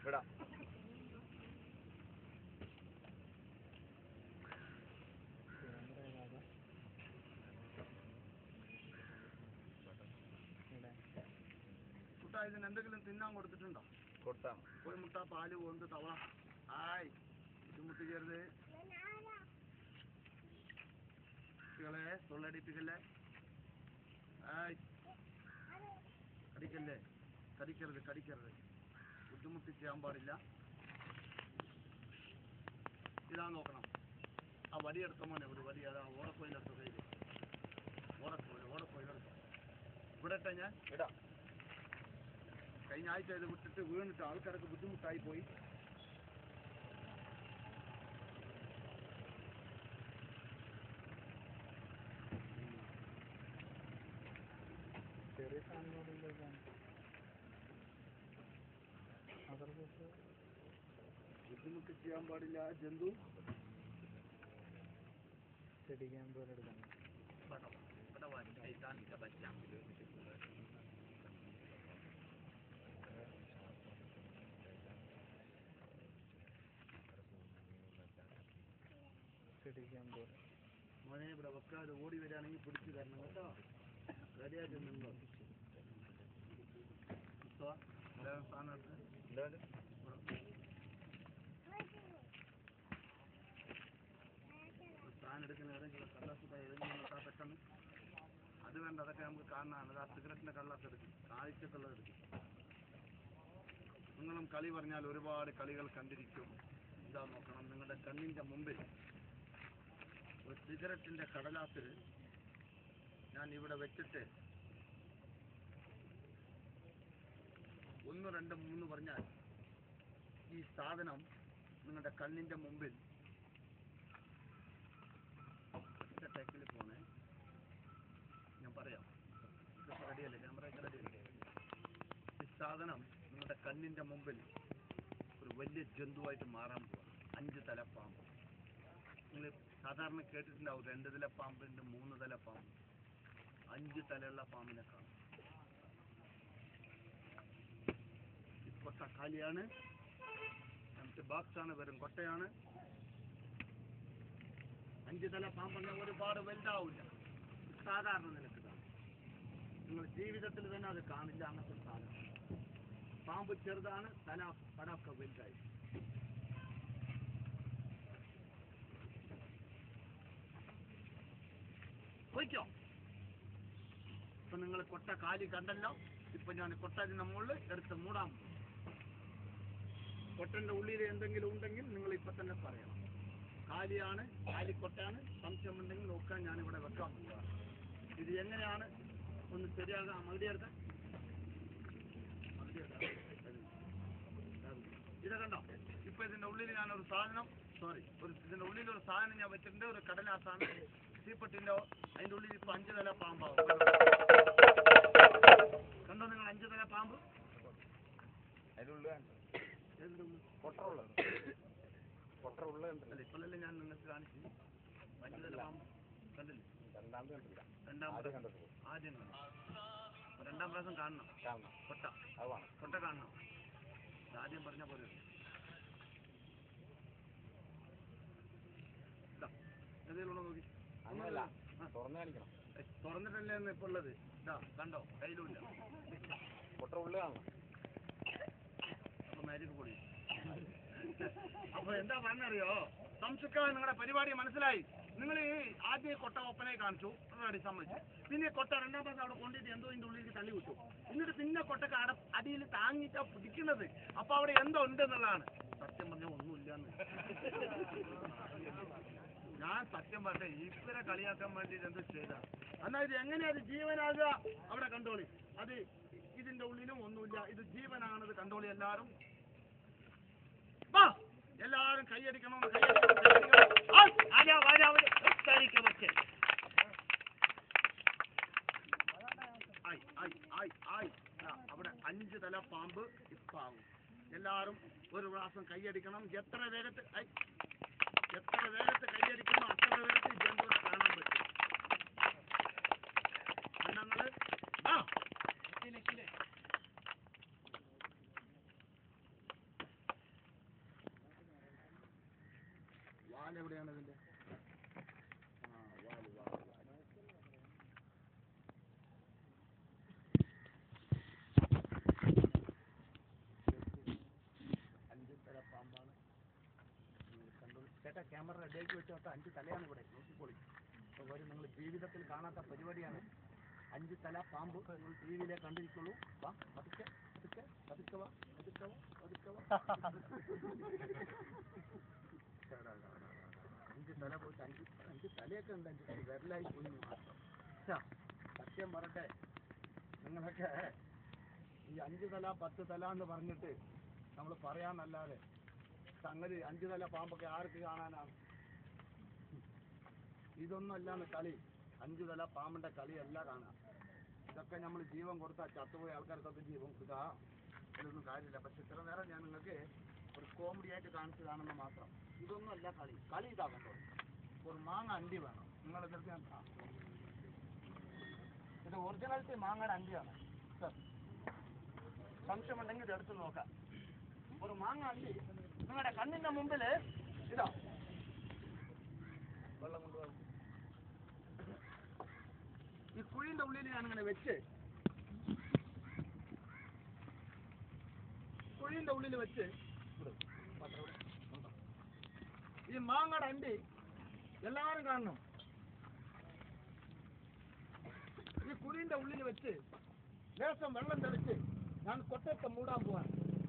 വിടാം മുട്ട ഇതിന് എന്തെങ്കിലും തിന്നാൻ കൊടുത്തിട്ടുണ്ടോ കൊടുത്താ പോയി മുട്ട പാല് പോന്ത് തവള ആയ് ബുദ്ധിമുട്ടിക്കരുത് കുട്ടികളെ തൊള്ളടിപ്പിക്കല്ലേ ആയ് കടിക്കല്ലേ കടിക്കരുത് കടിക്കരുത് ബുദ്ധിമുട്ടി ചെയ്യാൻ പാടില്ല ഇതാ നോക്കണം ആ വടിയെടുത്ത മോനെ ഒരു വടി അതാ ഓടക്കോയിലെടുത്ത കയ്യിൽ ഓടക്കോയിൽ ഓടക്കോയിലെടുത്ത ഇവിടെ ഇട്ടാ ഞാൻ ഇടാം കഴിഞ്ഞ ആഴ്ച ഇത് വിട്ടിട്ട് വീണിട്ട് ആൾക്കാർക്ക് ബുദ്ധിമുട്ടായി പോയി ചെറിയ സാധനങ്ങളിലേക്ക് ബുദ്ധിമുട്ട് ചെയ്യാൻ പാടില്ല ആ ജന്തു ചെടിക്കാൻ പോലെ എടുക്കണം ചെടിക്കാൻ പോലെ മോനെ ഇവിടെ വെക്കാതെ ഓടി വരികയാണെങ്കിൽ പിടിച്ചു തരണം കേട്ടോ റെഡിയായിട്ട് നിന്നോ ഇപ്പൊ വേറെ സാധനം എടുത്ത് എന്താ ഒരു സാധനം എടുക്കുന്ന ഏതെങ്കിലും കള്ളാസ് ഏതെങ്കിലും നോക്കാം പെട്ടെന്ന് അത് വേണ്ട അതൊക്കെ നമുക്ക് കാണാനാണ് ആ സിഗരറ്റിന്റെ കള്ളാസ് എടുക്കും കാഴ്ചക്കുള്ളത് എടുക്കും നിങ്ങളും കളി പറഞ്ഞാൽ ഒരുപാട് കളികൾ കണ്ടിരിക്കും ഇതാ നോക്കണം നിങ്ങളുടെ കണ്ണിന്റെ മുമ്പിൽ ഒരു സിഗരറ്റിന്റെ കടലാസിൽ ഞാൻ ഇവിടെ വെച്ചിട്ട് ഒന്ന് രണ്ട് മൂന്ന് പറഞ്ഞാൽ ഈ സാധനം നിങ്ങളുടെ കണ്ണിന്റെ മുമ്പിൽ ഒറ്റ ടേക്കിൽ പോണേ ഞാൻ പറയാം ഇതൊക്കെ റെഡിയല്ലേ ക്യാമറ ഒക്കെ റെഡിയല്ലേ ഈ സാധനം നിങ്ങളുടെ കണ്ണിന്റെ മുമ്പിൽ ഒരു വലിയ ജന്തുവായിട്ട് മാറാൻ പോവാ അഞ്ച് തല പാമ്പ് നിങ്ങൾ സാധാരണ കേട്ടിട്ടുണ്ടാവും രണ്ട് തല പാമ്പുണ്ട് മൂന്ന് തല പാമ്പ് അഞ്ച് തലയുള്ള പാമ്പിനെ കാണും ഈ കൊട്ട കാലിയാണ് എന്നിട്ട് ബോക്സ് ആണ് വെറും കൊട്ടയാണ് അഞ്ച് തല പാമ്പെന്ന ഒരുപാട് വലുതാവില്ല സാധാരണ നിലക്ക് കാണും നിങ്ങൾ ജീവിതത്തിൽ തന്നെ അത് കാണില്ല അങ്ങനത്തെ ഒരു സാധനം പാമ്പ് ചെറുതാണ് തല പടമൊക്കെ വലുതായി പോയിക്കോ ഇപ്പൊ നിങ്ങൾ കൊട്ട കാലി കണ്ടല്ലോ ഇപ്പൊ ഞാൻ കൊട്ട ഇതിന്റെ മുകളിൽ എടുത്ത് മൂടാൻ പോകും കൊട്ടന്റെ ഉള്ളിൽ എന്തെങ്കിലും ഉണ്ടെങ്കിൽ നിങ്ങൾ ഇപ്പൊ തന്നെ പറയണം കാലിയാണ് കാലിക്കൊട്ടാണ് സംശയമുണ്ടെങ്കിൽ നോക്കാൻ ഞാൻ ഇവിടെ വെക്കാൻ പോവുക ഇത് എങ്ങനെയാണ് ഒന്ന് ശരിയാകാം മകുതി എടുത്ത ഇത് കണ്ടോ ഇപ്പൊ ഇതിന്റെ ഉള്ളിൽ ഞാൻ ഒരു സാധനം സോറി ഒരു ഇതിന്റെ ഉള്ളിൽ ഒരു സാധനം ഞാൻ വെച്ചിട്ടുണ്ട് ഒരു കടലാസാണ് തീപ്പെട്ടിന്റെ അതിന്റെ ഉള്ളിൽ ഇപ്പൊ അഞ്ചു തല പാമ്പാവും കണ്ടോ നിങ്ങൾ അഞ്ചു തല പാമ്പ് അതിലുള്ള ഏതിന്റെ ഉള്ളിൽ? കൊട്ട ഉള്ളത് കൊട്ട ഉള്ള അല്ല ഇപ്പോഴല്ലേ ഞാൻ നിങ്ങൾക്ക് കാണിച്ചു അഞ്ചു തല പാമ്പ് കണ്ടില്ലേ രണ്ടാമത് കണ്ടില്ല രണ്ടാം ആദ്യം പ്രാവശ്യം കണ്ടത് ആദ്യം കാണണം അപ്പൊ രണ്ടാം പ്രാവശ്യം കാണണം കാണണം കൊട്ട അത് വേണം കൊട്ട കാണണം ഇത് ആദ്യം പറഞ്ഞ പോലെ ഉണ്ട്. ഇതാ, ഏതേലും ഉണ്ടോ നോക്കി അങ്ങനല്ല ആ. തുറന്നു കാണിക്കണം ഏയ്, തുറന്നിട്ടല്ലേ എന്ന് ഇപ്പൊ ഉള്ളത് ഇതാ കണ്ടോ കയ്യിലുമില്ല കൊട്ട ഉള്ള കാണണം അപ്പൊ മാജിക് പൊടി അപ്പൊ എന്താ പറഞ്ഞറിയോ സംശുക്കാൻ നിങ്ങളുടെ പരിപാടി മനസ്സിലായി നിങ്ങൾ ഈ ആദ്യം ഈ കൊട്ട ഒപ്പനെ കാണിച്ചു റെഡി സമ്മതിച്ചു പിന്നെ ഈ കൊട്ട രണ്ടാം പ്രാവശ്യം അവിടെ കൊണ്ടിട്ട് എന്തോ ഇതിന്റെ ഉള്ളിലേക്ക് തള്ളി വിട്ടു എന്നിട്ട് പിന്നെ കൊട്ടക്ക് അട അടിയിൽ താങ്ങിട്ടാ പിടിക്കുന്നത് അപ്പൊ അവിടെ എന്തോ ഉണ്ട് എന്നുള്ളതാണ് സത്യം പറഞ്ഞ ഒന്നുമില്ലെന്ന് ഞാൻ സത്യം പറഞ്ഞ ഇവരെ കളിയാക്കാൻ വേണ്ടിയിട്ട് എന്തോ ചെയ്ത എന്നാ ഇത് എങ്ങനെയാ അത് ജീവനാകുക അവിടെ കണ്ടോളി അത് ഇതിന്റെ ഉള്ളിലും ഒന്നുമില്ല ഇത് ജീവനാണത് കണ്ടോളി എല്ലാരും വാ എല്ലാരും കൈയടിക്കണം കൈയടിക്കണം കൈയടിക്കണം ആ, ആരാ, ആരാ, ആരാ? ഒറ്റയടിക്ക് വെച്ച്. ആയ്, ആയ്, ആയ്, ആയ്. ആ, അവിടെ അഞ്ച് തല പാമ്പ് ഇപ്പാവും എല്ലാരും ഒരു പ്രാവശ്യം കൈയടിക്കണം എത്ര വേഗത്തിൽ ഐ, എത്ര വേഗത്തിൽ കൈയടിക്കുന്നു അത്ര വേഗത്തിൽ ജന്തുവിനെ കാണാൻ പറ്റും കണ്ടങ്ങള് ആ വാൽ എവിടെയാണ് ഇതിന്റെ ആ വാല് വാല് വാല് അഞ്ച് തല പാമ്പാണ് നിങ്ങൾ കണ്ടോളൂ ചേട്ടാ ക്യാമറ റെഡിയാക്കി വെച്ചോട്ടെ അഞ്ച് തലയാണ് ഇവിടെ നോക്കിക്കോളി അപ്പോൾ വരും നിങ്ങൾ ജീവിതത്തിൽ കാണാത്ത പരിപാടിയാണ് അഞ്ച് തല പാമ്പ് നിങ്ങൾ ടി വിയിലെ കണ്ടിരിക്കുള്ളൂ വാ പതുക്കെ പതുക്കെ പതുക്കെ വാ പതുക്കെ വാ പതുക്കെ വാ അഞ്ച് തല പോയിട്ട് അഞ്ച് അഞ്ച് തലയൊക്കെ ഉണ്ട് അഞ്ച് തല വിരലായി പോയി എന്ന് മാത്രം ഛ, സത്യം പറട്ടെ നിങ്ങളൊക്കെ ഈ അഞ്ച് തല പത്ത് തല എന്ന് പറഞ്ഞിട്ട് നമ്മൾ പറയാന്നല്ലാതെ സംഗതി അഞ്ച് തല പാമ്പൊക്കെ ആർക്ക് കാണാനാണ് ഇതൊന്നും അല്ലാന്ന് കളി അഞ്ച് തല പാമ്പിന്റെ കളിയല്ല കാണാം ഇതൊക്കെ നമ്മൾ ജീവൻ കൊടുത്താൽ ചത്തുപോയ ആൾക്കാർക്കൊക്കെ ജീവൻ കൊടുത്താ ഇതൊന്നും കാര്യമില്ല പക്ഷെ ഇത്ര നേരം ഞാൻ നിങ്ങൾക്ക് ഒരു കോമഡി ആയിട്ട് കാണിച്ചതാണെന്ന് മാത്രം ഇതൊന്നും അല്ല കളി കളി ഇതാ കണ്ടോ ഒരു മാങ്ങ അണ്ടി വേണം നിങ്ങൾ ഇതൊക്കെ ഞാൻ ആ. ഇത് ഒറിജിനാലിറ്റി മാങ്ങയുടെ അണ്ടിയാണ് സർ സംശയമുണ്ടെങ്കിൽ ഇത് എടുത്ത് നോക്കാം ഒരു മാങ്ങ അണ്ടി നിങ്ങളുടെ കണ്ണിന്റെ മുമ്പിൽ ഇതാ വെള്ളം കൊണ്ടുപോകും ഈ കുഴിന്റെ ഉള്ളിൽ ഞാനിങ്ങനെ വെച്ച് കുഴിന്റെ ഉള്ളിൽ വെച്ച് ഇവിടെ, പാത്രം ഇവിടെ, കൊണ്ടോ. ഈ മാങ്ങയുടെ അണ്ടി എല്ലാവരും കാണണം ഈ കുഴിന്റെ ഉള്ളിൽ വെച്ച് ലേശം വെള്ളം തെളിച്ച് ഞാൻ കൊട്ടയൊക്കെ മൂടാൻ പോവാൻ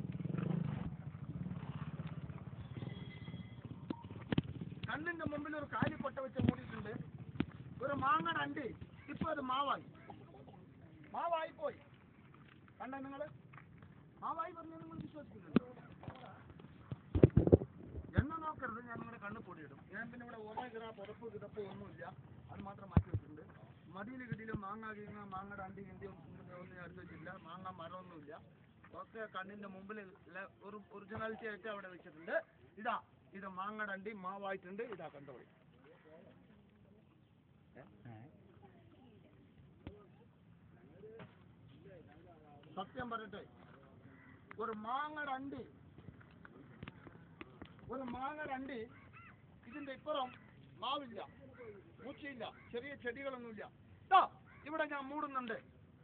കണ്ണിന്റെ മുമ്പിൽ ഒരു കാലിക്കൊട്ട വെച്ച് മൂടിയിട്ടുണ്ട് ഒരു മാങ്ങയുടെ അണ്ടി ഇപ്പൊ അത് മാവായി മാവായി പോയി കണ്ട നിങ്ങള് മാവായി പറഞ്ഞ നിങ്ങൾ വിശ്വസിക്കുന്നുണ്ടോ എണ്ണ നോക്കരുത് ഞാൻ നിങ്ങളുടെ കണ്ണ് പൊടിയിടും ഞാൻ പിന്നെ ഇവിടെ ഓമകിറ പുറപ്പ് കിടപ്പ് ഒന്നുമില്ല അത് മാത്രം മാറ്റി വെച്ചിട്ടുണ്ട് മടിയിൽ കിട്ടിയിലും മാങ്ങ കീങ്ങ മാങ്ങയുടെ അണ്ടി കിണ്ടി ഒന്നും ഞാൻ എടുത്ത് വെച്ചിട്ടില്ല മാങ്ങ മരമൊന്നുമില്ല ഒക്കെ കണ്ണിന്റെ മുമ്പിൽ ല- ഒരു ഒറിജിനാലിറ്റി ആയിട്ട് അവിടെ വെച്ചിട്ടുണ്ട് ഇതാ ഇത് മാങ്ങയുടെ അണ്ടി മാവായിട്ടുണ്ട് ഇതാ കണ്ടോളി സത്യം പറയട്ടെ ഒരു മാങ്ങയുടെ അണ്ടി ഒരു മാങ്ങയുടെ അണ്ടി ഇതിന്റെ ഇപ്പുറം മാവില്ല മൂച്ചയില്ല ചെറിയ ചെടികളൊന്നുമില്ല ദാ, ഇവിടെ ഞാൻ മൂടുന്നുണ്ട്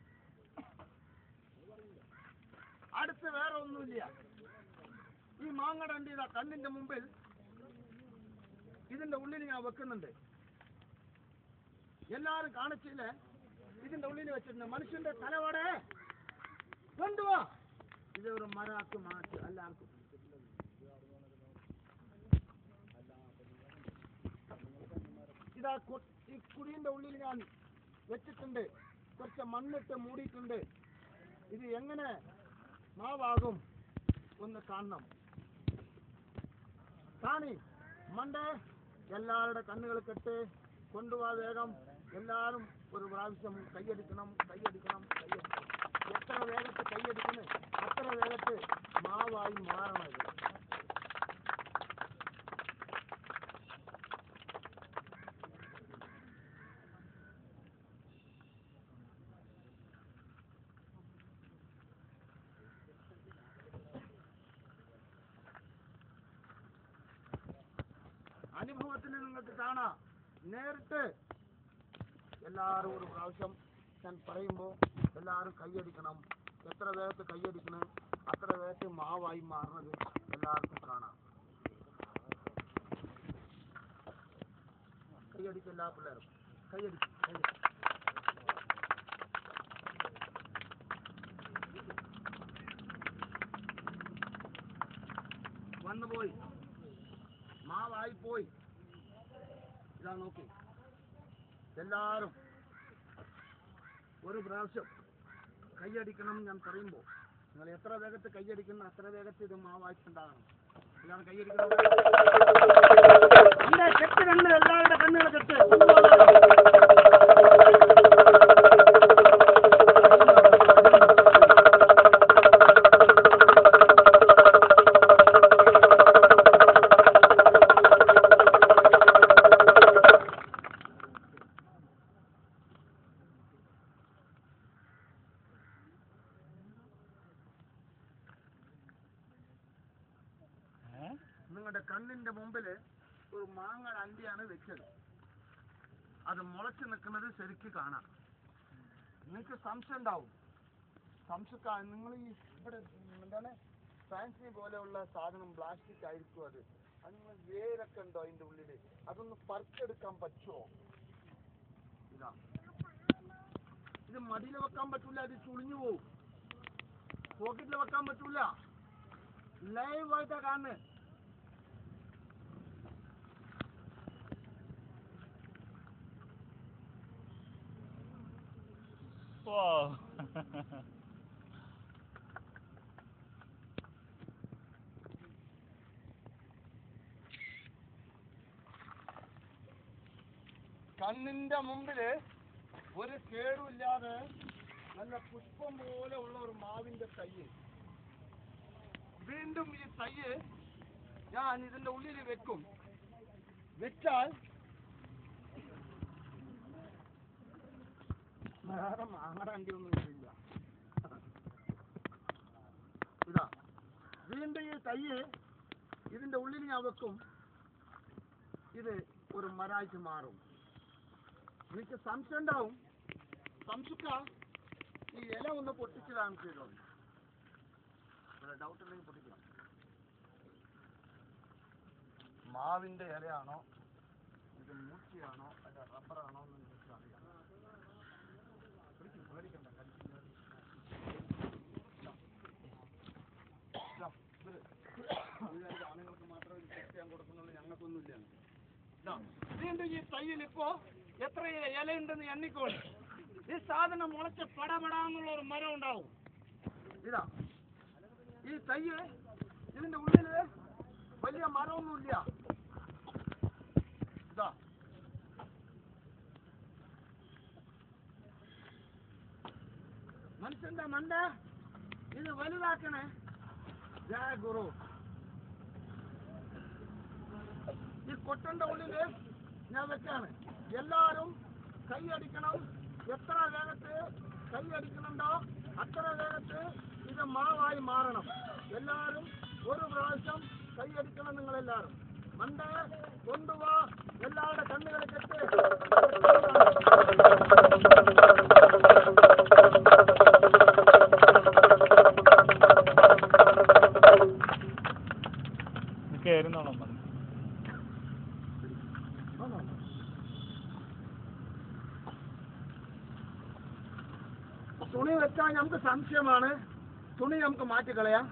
അടുത്ത് വേറെ ഒന്നുമില്ല ഈ മാങ്ങയുടെ അണ്ടി ഇതാ കണ്ണിന്റെ മുമ്പിൽ ഇതിന്റെ ഉള്ളിൽ ഞാൻ വെക്കുന്നുണ്ട് എല്ലാരും കാണിച്ചില്ലേ ഇതിന്റെ ഉള്ളിൽ വെച്ചിട്ടുണ്ട് മനുഷ്യന്റെ തലവടെ കൊണ്ടുവാ ഇത് ഒരു മരാക്ക് മാറ്റി എല്ലാവർക്കും ഇതാ കു- ഈ കുടിയുടെ ഉള്ളിൽ ഞാൻ വെച്ചിട്ടുണ്ട് കുറച്ച് മണ്ണിട്ട് മൂടിയിട്ടുണ്ട് ഇത് എങ്ങനെ മാവാകും ഒന്ന് കാണണം കാണി മണ്ടേ എല്ലാവരുടെ കണ്ണുകൾ കെട്ട് കൊണ്ടുപോവാ വേഗം എല്ലാവരും ഒരു പ്രാവശ്യം കൈയടിക്കണം കൈയടിക്കണം കൈയടിക്കണം എത്ര വേഗത്ത് കൈയടിക്കുന്നു അത്ര വേഗത്ത് മാവായി മാറണം ഇത് അനുഭവത്തിന് നിങ്ങൾക്ക് കാണാം നേരിട്ട് എല്ലാവരും ഒരു പ്രാവശ്യം ഞാൻ പറയുമ്പോൾ എല്ലാവരും കൈയടിക്കണം എത്ര വേഗത്ത് കൈയടിക്കണം അത്ര വേഗത്ത് മാവായി മാറുന്നത് എല്ലാവർക്കും കാണാം കൈയടിക്കും എല്ലാ പിള്ളേരും കൈയടിക്കും കൈയടിക്കും വന്നു പോയി മാവായി പോയി ഇതാ നോക്കി എല്ലാവരും ഒരു പ്രാവശ്യം കൈയടിക്കണം ഞാൻ പറയുമ്പോൾ നിങ്ങൾ എത്ര വേഗത്ത് കൈയടിക്കുന്നു അത്ര വേഗത്ത് ഇത് മാവായിട്ടുണ്ടാകണം എല്ലാവരും കൈയടിക്കണം ഇല്ല, കെട്ട് കണ്ണ് എല്ലാവരുടെ കണ്ണുകൾ കെട്ട് നിങ്ങളുടെ കണ്ണിന്റെ മുമ്പില് ഒരു മാങ്ങ അണ്ടിയാണ് വെച്ചത് അത് മുളച്ച് നിൽക്കുന്നത് ശരിക്ക് കാണാം നിങ്ങൾക്ക് സംശയം ഉണ്ടാവും സംശയം നിങ്ങൾ ഈ ഇവിടെ എന്താണ് ഫാൻസി പോലെയുള്ള സാധനം പ്ലാസ്റ്റിക് ആയിരിക്കും അത് അത് നിങ്ങൾ വേരൊക്കെ ഉണ്ടോ അതിന്റെ ഉള്ളില് അതൊന്ന് പറിച്ചെടുക്കാൻ പറ്റുമോ ഇതാ ഇത് മടിയിൽ വെക്കാൻ പറ്റൂല അത് ചുളിഞ്ഞു പോവും പോക്കറ്റിൽ വെക്കാൻ പറ്റൂല ലൈവ് ആയിട്ടാ കാണുന്നത് Wow. കണ്ണിന്റെ മുമ്പില് ഒരു കേടുമില്ലാതെ നല്ല പുഷ്പം പോലെ ഉള്ള ഒരു മാവിന്റെ തയ്യ് വീണ്ടും ഈ തയ്യ് ഞാൻ ഇതിന്റെ ഉള്ളിൽ വെക്കും വെച്ചാൽ വേറെ മാങ്ങടണ്ടി ഒന്നും ഇല്ല ഇതാ വീണ്ടും ഈ തയ്യ് ഇതിന്റെ ഉള്ളിൽ ഞാൻ വെക്കും ഇത് ഒരു മരായിട്ട് മാറും എനിക്ക് സംശയം ഉണ്ടാവും സംശുക്ക ഈ ഇല ഒന്ന് പൊട്ടിച്ച് കാണിച്ചു തരുമോ ഡൗട്ട് ഉണ്ടെങ്കിൽ പൊട്ടിക്കാം മാവിന്റെ ഇലയാണോ ഇത് മൂച്ചിയാണോ അല്ല റബ്ബറാണോ എന്ന് എനിക്ക് അറിയാം പിടിക്ക്, പേടിക്കണ്ട, കടിക്കില്ല. ഇതാ, ഇത് ഇത് ആണുങ്ങൾക്ക് മാത്രമേ ഇത് ടെസ്റ്റ് ചെയ്യാൻ കൊടുക്കുന്നുള്ളൂ ഞങ്ങൾക്കൊന്നുമില്ല ഇതാ, വീണ്ടും ഈ തയ്യിൽ ഇപ്പോ എത്ര ഇലയുണ്ടെന്ന് എണ്ണിക്കോളി ഈ സാധനം മുളച്ച് പടപടാന്നുള്ള ഒരു മരം ഉണ്ടാവും ഇതാ ഈ തയ്യ് ഇതിന്റെ ഉള്ളില് വലിയ മരമൊന്നുമില്ല ഇതാ മനുഷ്യന്റെ മണ്ട ഇത് വലുതാക്കണേ ജയ ഗുരു ഈ കൊട്ടന്റെ ഉള്ളില് ഞാൻ വെച്ചാണ് എല്ലാരും കൈയടിക്കണം എത്ര വേഗത്ത് കൈയടിക്കണുണ്ടോ അത്ര വേഗത്ത് ഇത് മാവായി മാറണം എല്ലാരും ഒരു പ്രാവശ്യം കൈയടിക്കണം നിങ്ങളെല്ലാരും മണ്ട കൊണ്ടുവാ എല്ലാവരുടെ കണ്ണുകളെ കെട്ട് കയറുന്നോളം മതി തുണി വെച്ചാൽ നമുക്ക് സംശയമാണ് തുണി നമുക്ക് മാറ്റിക്കളയാം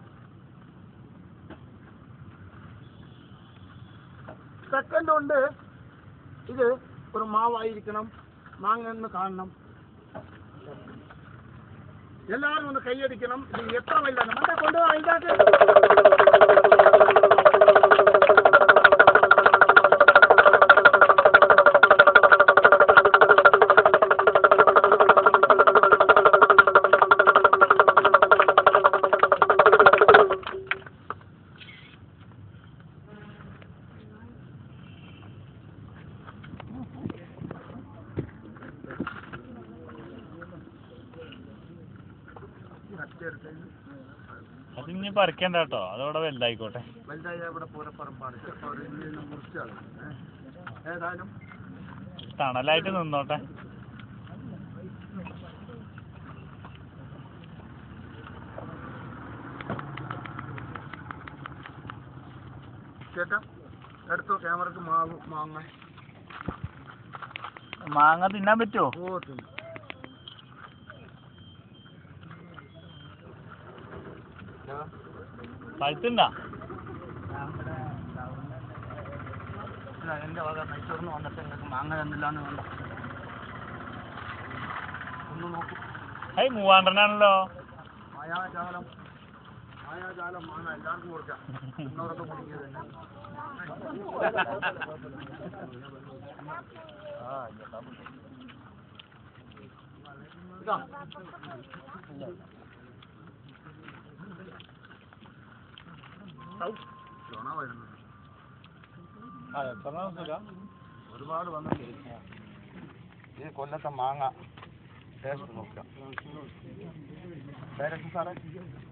സെക്കൻഡ് കൊണ്ട് ഇത് ഒരു മാവായിരിക്കണം മാങ്ങ എന്ന് കാണണം എല്ലാവരും ഒന്ന് കൈയടിക്കണം ഇത് എത്ര വലുതാണ് മണ്ട കൊണ്ടുപോകാം അതിൻ്റെ അത് ഇനി പറിക്കണ്ട കേട്ടോ അതവിടെ വലുതായിക്കോട്ടെ വലുതായി അവിടെ പൂരപ്പറമ്പാണ് ചിലപ്പോൾ അവർ ഇന്ന് നിന്ന് മുറിച്ചാണ് ഏതായാലും തണലായിട്ട് നിന്നോട്ടെ ചേട്ടാ എടുത്തോ ക്യാമറക്ക് മാവ് മാങ്ങ മാങ്ങ തിന്നാൻ പറ്റുമോ ഓ തിന്നു പഴുത്തുണ്ടാ എന്റെ വക മൈസൂറിന് വന്നിട്ട് നിങ്ങൾക്ക് മാങ്ങ തന്നില്ലാന്ന് വേണ്ട ഒന്ന് നോക്കൂ ഏയ് മൂവാണ്ടനാണല്ലോ മായാജാലം മായാജാലം മാങ്ങ എല്ലാവർക്കും കൊടുക്കാം ഇന്നോടൊക്കെ കുടുങ്ങിയത് തന്നെ ഇതാ ഔ, ചുണ വരുന്നു ഒരുപാട് വന്നിട്ടുണ്ട് ഈ കൊല്ലത്തെ മാങ്ങ ടേസ്റ്റ് നോക്കാം ഡയറക്ടർ സാറേ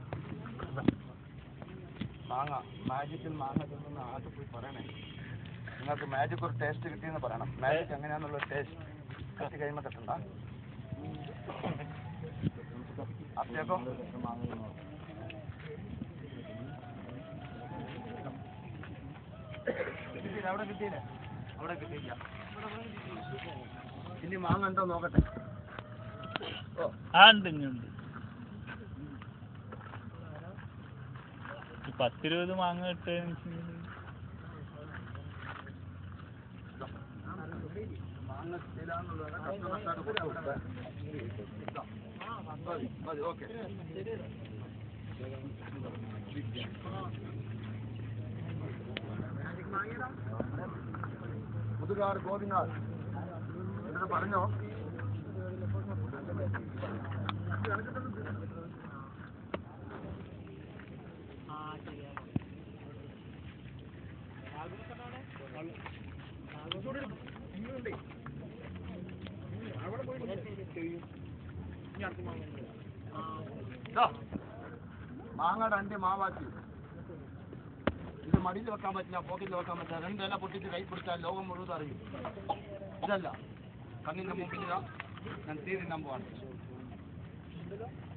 മാങ്ങ മാജിക്കിൽ മാങ്ങ തിന്നുന്ന ആദ്യം പോയി പറയണേ നിങ്ങൾക്ക് മാജിക് ഒരു ടേസ്റ്റ് കിട്ടിയെന്ന് പറയണം മാജിക് എങ്ങനെയാന്നുള്ള ടേസ്റ്റ് കത്തി കഴിയുമ്പോൾ തട്ടണ്ട അത്തേക്കോ കിട്ടിയില്ല അവിടെ കിട്ടിയില്ലേ അവിടെ കിട്ടിയില്ല ഇനി മാങ്ങ ഉണ്ടോ നോക്കട്ടെ ഓ ആ ഉണ്ട് ഇഞ്ഞുണ്ട് ഈ പത്തിരുപത് മാങ്ങ കിട്ടുക മാങ്ങ കിട്ടിയില്ലാന്നുള്ളത് കർഷകർക്കാട് കൊടുത്തു. ഇതാ. മതി മതി ഓക്കെ മുതുകാട് ഗോപിനാഥ് എന്നിട്ട് പറഞ്ഞോ ഇതാ. മാങ്ങയുടെ അണ്ടി മാവാക്കി ഇത് മടിയിൽ വെക്കാൻ പറ്റില്ല പോക്കറ്റിൽ വെക്കാൻ പറ്റില്ല രണ്ടില പൊട്ടിച്ച് കൈ പിടിച്ചാൽ ലോകം മുഴുവൻ അറിയും ഇതല്ല കണ്ണിന്റെ മുമ്പിൽ ഇതാ ഞാൻ തീരെ നമ്പുവാണ്